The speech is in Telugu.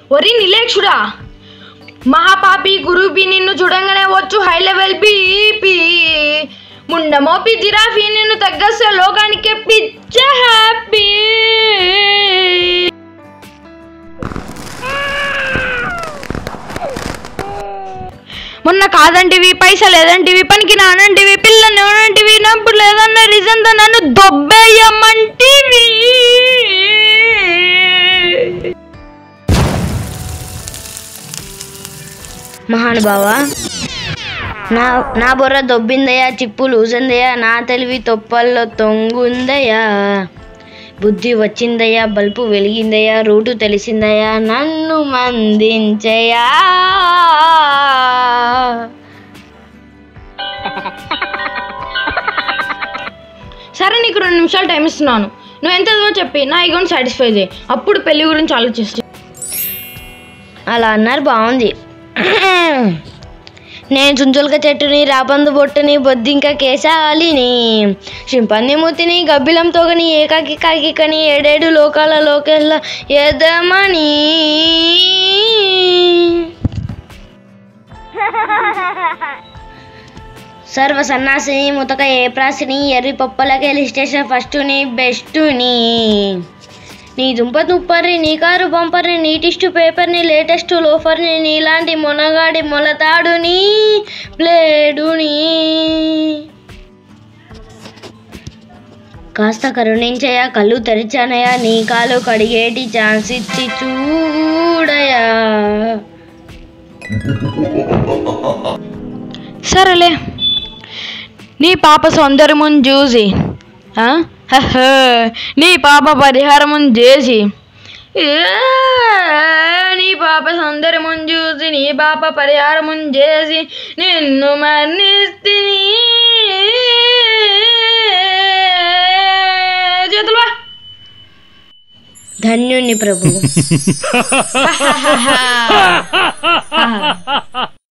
ఒరి నిలేక్షుడా మహాపాపి గురూపి నిన్ను చూడంగానే వచ్చు హై లెవెల్ బీపీ ముండమోపి జిరాఫీ నిన్ను తగ్గస్తే లోకానికి పిచ్చ హ్యాపీ మొన్న కాదంటివి పైసలు లేదంటివి పనికి నానంటివి పిల్లని ఎవరంటివి నప్పుడు లేదన్న రీజన్తో నన్ను దొబ్బేయమంటివి మహానుభావ నా నా బుర్ర దొబ్బిందయ్యా చిప్పు లూజందయ్యా నా తెలివి తొప్పల్లో తొంగుందయ్యా బుద్ధి వచ్చిందయ్యా బల్బు వెలిగిందయ్యా రూటు తెలిసిందయ్యా నన్ను మందించయా సరే నీకు రెండు నిమిషాలు టైం ఇస్తున్నాను నువ్వు ఎంత చదివో చెప్పి నా అకౌంట్ సాటిస్ఫై చేయి అప్పుడు పెళ్లి గురించి ఆలోచిస్తా అలా అన్నారు బాగుంది నేను చుంచులక చెట్టుని రాబందు బొట్టుని బొద్దింక కేశాలిని చింపంది మూతిని గబ్బిలం తోగని ఏకాకి కాకికని ఏడేడు లోకాల లోకెల్ల ఎదమని సర్వ సన్నాసిని ముతక ఏప్రాసిని ఎర్రి పప్పలకెళ్ళి స్టేషన్ ఫస్టుని బెస్టుని నీ దుంప దుప్పర్ని నీ కారు బంపర్ని నీటిస్టు పేపర్ని లేటెస్ట్ లోఫర్ని నీలాంటి మొనగాడి మొలతాడుని ప్లేడుని కాస్త కరుణించయా కళ్ళు తెరిచానయా నీ కాలు కడిగేటి ఛాన్స్ ఇచ్చి చూడయా సరేలే నీ పాప సౌందర్యమున్ చూసి ఆ? హహ, నీ పాప పరిహారమున్ చేసి ఏ, నీ పాప సౌందర్యమున్ చూసి నీ పాప పరిహారమున్ చేసి నిన్ను మన్నిస్తిని చేతులు ధన్యుణ్ణి ప్రభు వా.